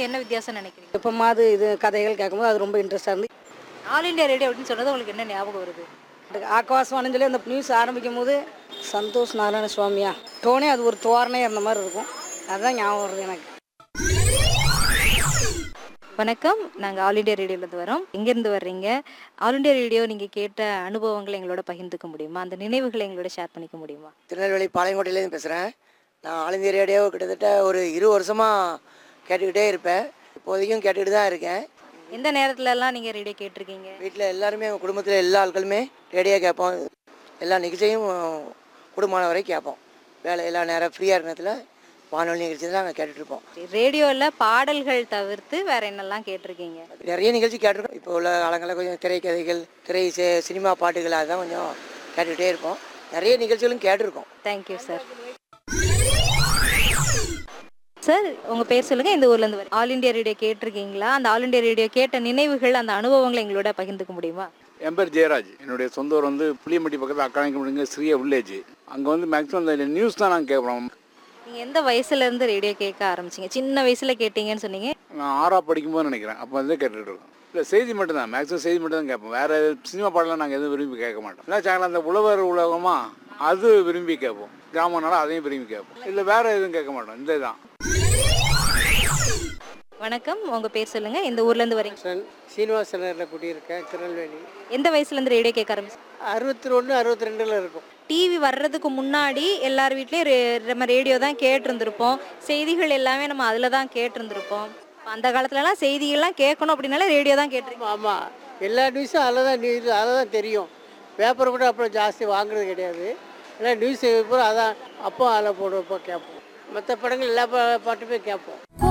என்ன வித்தியாசம் நினைக்கிறீங்க இப்போ மாது இது கதைகள் கேட்கும்போது அது ரொம்ப இன்ட்ரெஸ்டாக இருந்து ஆல் இந்தியா ரேடியோ அப்படின்னு சொன்னது உங்களுக்கு என்ன ஞாபகம் வருது ஆகாசவாணின்னு சொல்லி அந்த நியூஸ் ஆரம்பிக்கும் போது சந்தோஷ் நாராயண சுவாமியா டோனே அது ஒரு தோரணையாக இருந்த மாதிரி இருக்கும் அதுதான் ஞாபகம் வருது எனக்கு வணக்கம் நாங்கள் ஆல் இந்தியா ரேடியோலேருந்து வரோம் எங்கேருந்து வர்றீங்க ஆல் இந்தியா ரேடியோ நீங்கள் கேட்ட அனுபவங்களை எங்களோட பகிர்ந்துக்க முடியுமா அந்த நினைவுகளை எங்களோட ஷேர் பண்ணிக்க முடியுமா திருநெல்வேலி பாளையங்கோட்டையிலேருந்து பேசுகிறேன் நான் ஆல் இந்தியா ரேடியோ கிட்டத்தட்ட ஒரு இரு வருஷமாக கேட்டுக்கிட்டே இருப்பேன் இப்போதைக்கும் கேட்டுக்கிட்டு தான் இருக்கேன் எந்த நேரத்துலலாம் நீங்கள் ரேடியோ கேட்டிருக்கீங்க வீட்டில் எல்லாருமே எங்கள் குடும்பத்தில் எல்லா ஆட்களுமே ரேடியோ கேட்போம் எல்லா நிகழ்ச்சியும் குடும்பமான வரை கேட்போம் வேலை எல்லா நேரம் ஃப்ரீயாக இருக்கிறதுல வானொலி நிகழ்ச்சி தான் நாங்கள் கேட்டுட்ருப்போம் ரேடியோவில் பாடல்கள் தவிர்த்து வேற என்னெல்லாம் கேட்டிருக்கீங்க நிறைய நிகழ்ச்சி கேட்டிருக்கோம் இப்போ உள்ள காலங்களில் கொஞ்சம் திரைக்கதைகள் திரை சி- சினிமா பாட்டுகள் அதுதான் கொஞ்சம் கேட்டுக்கிட்டே இருப்போம் நிறைய நிகழ்ச்சிகளும் கேட்டிருக்கோம் தேங்க்யூ சார் சார் உங்கள் பேர் சொல்லுங்கள் இந்த ஊர்லேருந்து வர ஆல் இந்தியா ரேடியோ கேட்டிருக்கீங்களா அந்த ஆல் இந்தியா ரேடியோ கேட்ட நினைவுகள் அந்த அனுபவங்களை எங்களோட பகிர்ந்துக்க முடியுமா என் பேர் ஜெயராஜ் என்னுடைய சொந்த ஊர் வந்து புளியம்பட்டி பக்கத்தில் அக்காணிக்கப்படுங்க சிறிய வில்லேஜ் அங்கே வந்து மேக்ஸிமம் இந்த நியூஸ் தான் நாங்கள் கேட்குறோம் நீங்கள் எந்த வயசுலேருந்து ரேடியோ கேட்க ஆரம்பிச்சீங்க சின்ன வயசில் கேட்டீங்கன்னு சொன்னீங்க நான் ஆறா படிக்கும்போது நினைக்கிறேன் அப்போ வந்து கேட்டுட்டு இருக்கோம் இல்லை செய்தி மட்டும் தான் மேக்ஸிமம் செய்தி மட்டும் தான் கேட்போம் வேறு சினிமா பாடலாம் நாங்கள் எதுவும் விரும்பி கேட்க மாட்டோம் இல்லை சேனல் அந்த உழவர் உலகமா அது விரும்பி கேட்போம் கிராமம்னால அதையும் விரும்பி கேட்போம் இல்லை வேறு எதுவும் கேட்க மாட்டோம் இந்த தான் வணக்கம் உங்கள் பேர் சொல்லுங்கள் இந்த ஊர்லேருந்து வரீங்க சீனிவாச நகரில் குடியிருக்கேன் திருநெல்வேலி எந்த வயசுலேருந்து ரேடியோ கேட்க ஆரம்பிச்சு அறுபத்தி ஒன்று அறுபத்தி ரெண்டில் இருக்கும் டிவி வர்றதுக்கு முன்னாடி எல்லார் வீட்லேயும் ரே நம்ம ரேடியோ தான் கேட்டிருந்திருப்போம் செய்திகள் எல்லாமே நம்ம அதில் தான் கேட்டிருந்திருப்போம் அந்த காலத்துலலாம் செய்திகள்லாம் கேட்கணும் அப்படின்னாலே ரேடியோ தான் கேட்டிருக்கோம் ஆமாம் எல்லா நியூஸும் அதில் தான் நியூஸ் அதில் தான் தெரியும் பேப்பர் கூட அப்புறம் ஜாஸ்தி வாங்குறது கிடையாது எல்லாம் நியூஸ் பூரா அதான் அப்போ அதில் போடுறப்போ கேட்போம் மற்ற படங்கள் எல்லா பா- பாட்டுமே கேட்போம்